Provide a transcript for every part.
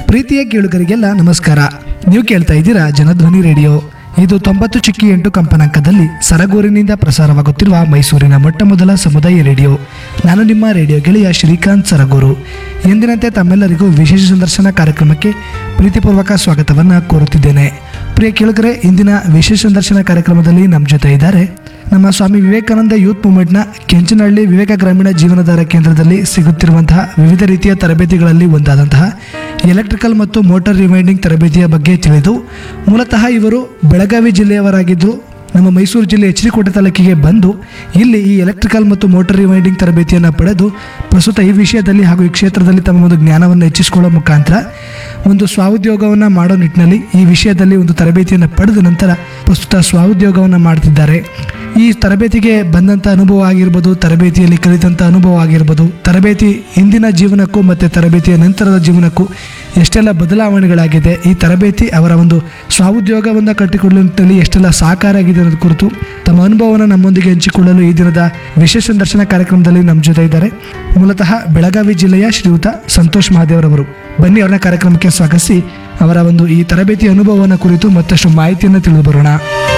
ಪ್ರೀತಿಯ ಕೇಳುಗರಿಗೆಲ್ಲ ನಮಸ್ಕಾರ ನೀವು ಕೇಳ್ತಾ ಇದ್ದೀರಾ ಜನಧ್ವನಿ ರೇಡಿಯೋ ಇದು ತೊಂಬತ್ತು ಚಿಕ್ಕಿ ಎಂಟು ಕಂಪನಾಂಕದಲ್ಲಿ ಸರಗೂರಿನಿಂದ ಪ್ರಸಾರವಾಗುತ್ತಿರುವ ಮೈಸೂರಿನ ಮೊಟ್ಟ ಮೊದಲ ಸಮುದಾಯ ರೇಡಿಯೋ ನಾನು ನಿಮ್ಮ ರೇಡಿಯೋ ಗೆಳೆಯ ಶ್ರೀಕಾಂತ್ ಸರಗೂರು ಎಂದಿನಂತೆ ತಮ್ಮೆಲ್ಲರಿಗೂ ವಿಶೇಷ ಸಂದರ್ಶನ ಕಾರ್ಯಕ್ರಮಕ್ಕೆ ಪ್ರೀತಿಪೂರ್ವಕ ಸ್ವಾಗತವನ್ನು ಕೋರುತ್ತಿದ್ದೇನೆ ಪ್ರಿಯ ಕೇಳುಗರೆ ಇಂದಿನ ವಿಶೇಷ ಸಂದರ್ಶನ ಕಾರ್ಯಕ್ರಮದಲ್ಲಿ ನಮ್ಮ ಜೊತೆ ಇದ್ದಾರೆ ನಮ್ಮ ಸ್ವಾಮಿ ವಿವೇಕಾನಂದ ಯೂತ್ ಮೂವ್ಮೆಂಟ್ನ ಕೆಂಚನಹಳ್ಳಿ ವಿವೇಕ ಗ್ರಾಮೀಣ ಜೀವನಾಧಾರ ಕೇಂದ್ರದಲ್ಲಿ ಸಿಗುತ್ತಿರುವಂತಹ ವಿವಿಧ ರೀತಿಯ ತರಬೇತಿಗಳಲ್ಲಿ ಒಂದಾದಂತಹ ಎಲೆಕ್ಟ್ರಿಕಲ್ ಮತ್ತು ಮೋಟಾರ್ ರಿವೈಂಡಿಂಗ್ ತರಬೇತಿಯ ಬಗ್ಗೆ ತಿಳಿದು ಮೂಲತಃ ಇವರು ಬೆಳಗಾವಿ ಜಿಲ್ಲೆಯವರಾಗಿದ್ದು ನಮ್ಮ ಮೈಸೂರು ಜಿಲ್ಲೆ ಎಚ್ ಡಿ ಕೋಟೆ ತಾಲೂಕಿಗೆ ಬಂದು ಇಲ್ಲಿ ಈ ಎಲೆಕ್ಟ್ರಿಕಲ್ ಮತ್ತು ಮೋಟಾರ್ ರಿವೈಂಡಿಂಗ್ ತರಬೇತಿಯನ್ನು ಪಡೆದು ಪ್ರಸ್ತುತ ಈ ವಿಷಯದಲ್ಲಿ ಹಾಗೂ ಈ ಕ್ಷೇತ್ರದಲ್ಲಿ ತಮ್ಮ ಒಂದು ಜ್ಞಾನವನ್ನು ಹೆಚ್ಚಿಸಿಕೊಳ್ಳೋ ಮುಖಾಂತರ ಒಂದು ಸ್ವಾಉದ್ಯೋಗವನ್ನು ಮಾಡೋ ನಿಟ್ಟಿನಲ್ಲಿ ಈ ವಿಷಯದಲ್ಲಿ ಒಂದು ತರಬೇತಿಯನ್ನು ಪಡೆದ ನಂತರ ಪ್ರಸ್ತುತ ಸ್ವಾಉದ್ಯೋಗವನ್ನು ಮಾಡ್ತಿದ್ದಾರೆ ಈ ತರಬೇತಿಗೆ ಬಂದಂಥ ಅನುಭವ ಆಗಿರ್ಬೋದು ತರಬೇತಿಯಲ್ಲಿ ಕಲಿತಂಥ ಅನುಭವ ಆಗಿರ್ಬೋದು ತರಬೇತಿ ಹಿಂದಿನ ಜೀವನಕ್ಕೂ ಮತ್ತು ತರಬೇತಿಯ ನಂತರದ ಜೀವನಕ್ಕೂ ಎಷ್ಟೆಲ್ಲ ಬದಲಾವಣೆಗಳಾಗಿದೆ ಈ ತರಬೇತಿ ಅವರ ಒಂದು ಸ್ವಾಉದ್ಯೋಗವನ್ನು ಕಟ್ಟಿಕೊಳ್ಳುವ ನಿಟ್ಟಿನಲ್ಲಿ ಎಷ್ಟೆಲ್ಲ ಸಹಕಾರ ಆಗಿದೆ ಅನ್ನೋದು ಕುರಿತು ತಮ್ಮ ಅನುಭವವನ್ನು ನಮ್ಮೊಂದಿಗೆ ಹಂಚಿಕೊಳ್ಳಲು ಈ ದಿನದ ವಿಶೇಷ ಸಂದರ್ಶನ ಕಾರ್ಯಕ್ರಮದಲ್ಲಿ ನಮ್ಮ ಜೊತೆ ಇದ್ದಾರೆ ಮೂಲತಃ ಬೆಳಗಾವಿ ಜಿಲ್ಲೆಯ ಶ್ರೀಯುತ ಸಂತೋಷ್ ಮಹಾದೇವರವರು ಬನ್ನಿ ಅವರನ್ನ ಕಾರ್ಯಕ್ರಮಕ್ಕೆ ಸ್ವಾಗತಿಸಿ ಅವರ ಒಂದು ಈ ತರಬೇತಿ ಅನುಭವವನ್ನು ಕುರಿತು ಮತ್ತಷ್ಟು ಮಾಹಿತಿಯನ್ನು ತಿಳಿದು ಬರೋಣ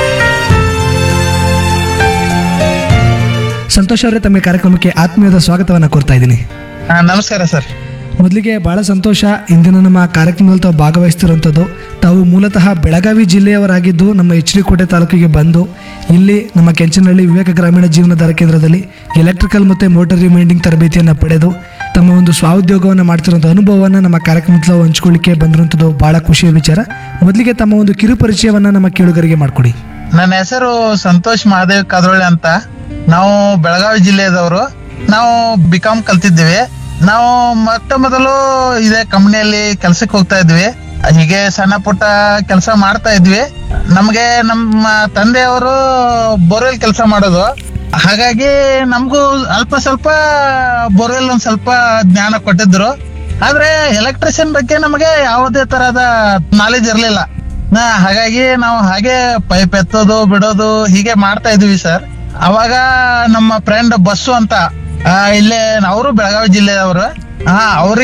ಸಂತೋಷ್ ಅವರೇ ತಮ್ಮ ಕಾರ್ಯಕ್ರಮಕ್ಕೆ ಆತ್ಮೀಯದ ಸ್ವಾಗತವನ್ನು ಕೋರ್ತಾ ಇದ್ದೀನಿ ಹಾ ನಮಸ್ಕಾರ ಸರ್ ಮೊದಲಿಗೆ ಬಹಳ ಸಂತೋಷ ಇಂದಿನ ನಮ್ಮ ಕಾರ್ಯಕ್ರಮದಲ್ಲಿ ತಾವು ಭಾಗವಹಿಸ್ತಿರುವಂಥದ್ದು ತಾವು ಮೂಲತಃ ಬೆಳಗಾವಿ ಜಿಲ್ಲೆಯವರಾಗಿದ್ದು ನಮ್ಮ ಎಚ್ ಡಿ ಕೋಟೆ ತಾಲೂಕಿಗೆ ಬಂದು ಇಲ್ಲಿ ನಮ್ಮ ಕೆಂಚನಹಳ್ಳಿ ವಿವೇಕ ಗ್ರಾಮೀಣ ಜೀವನಾಧಾರ ಕೇಂದ್ರದಲ್ಲಿ ಎಲೆಕ್ಟ್ರಿಕಲ್ ಮತ್ತು ಮೋಟಾರ್ ರಿಮೈಂಡಿಂಗ್ ತರಬೇತಿಯನ್ನು ಪಡೆದು ತಮ್ಮ ಒಂದು ಸ್ವಾಉದ್ಯೋಗವನ್ನು ಮಾಡ್ತಿರುವಂಥ ಅನುಭವವನ್ನು ನಮ್ಮ ಕಾರ್ಯಕ್ರಮದಲ್ಲಿ ತಾವು ಹಂಚ್ಕೊಳ್ಳಿಕ್ಕೆ ಬಂದಿರುವಂಥದ್ದು ಬಹಳ ಖುಷಿಯ ವಿಚಾರ ಮೊದಲಿಗೆ ತಮ್ಮ ಒಂದು ಕಿರು ಪರಿಚಯವನ್ನು ನಮ್ಮ ಕೇಳುಗರಿಗೆ ಮಾಡಿಕೊಡಿ ನನ್ನ ಹೆಸರು ಸಂತೋಷ್ ಮಹಾದೇವ್ ಕದ್ರೊಳ್ಳಿ ಅಂತ ನಾವು ಬೆಳಗಾವಿ ಜಿಲ್ಲೆಯದವರು ನಾವು ಬಿಕಾಮ್ ಕಲ್ತಿದ್ದೀವಿ ನಾವು ಮೊಟ್ಟ ಮೊದಲು ಇದೇ ಕಂಪ್ನಿಯಲ್ಲಿ ಕೆಲ್ಸಕ್ಕೆ ಹೋಗ್ತಾ ಇದ್ವಿ ಹೀಗೆ ಸಣ್ಣ ಪುಟ್ಟ ಕೆಲಸ ಮಾಡ್ತಾ ಇದ್ವಿ ನಮ್ಗೆ ನಮ್ಮ ತಂದೆಯವರು ಬೋರ್ವೆಲ್ ಕೆಲಸ ಮಾಡೋದು ಹಾಗಾಗಿ ನಮಗೂ ಅಲ್ಪ ಸ್ವಲ್ಪ ಬೋರ್ವೆಲ್ ಒಂದ್ ಸ್ವಲ್ಪ ಜ್ಞಾನ ಕೊಟ್ಟಿದ್ರು ಆದ್ರೆ ಎಲೆಕ್ಟ್ರಿಷಿಯನ್ ಬಗ್ಗೆ ನಮಗೆ ಯಾವುದೇ ತರಹದ ನಾಲೆಜ್ ಇರಲಿಲ್ಲ ಹಾಗಾಗಿ ನಾವು ಹಾಗೆ ಪೈಪ್ ಎತ್ತೋದು ಬಿಡೋದು ಹೀಗೆ ಮಾಡ್ತಾ ಇದ್ವಿ ಸರ್ ಅವಾಗ ನಮ್ಮ ಫ್ರೆಂಡ್ ಬಸ್ಸು ಅಂತ ಆ, ಇಲ್ಲೇ ಅವರು ಬೆಳಗಾವಿ ಜಿಲ್ಲೆಯವರು ಹಾ ಅವ್ರಿಗೆ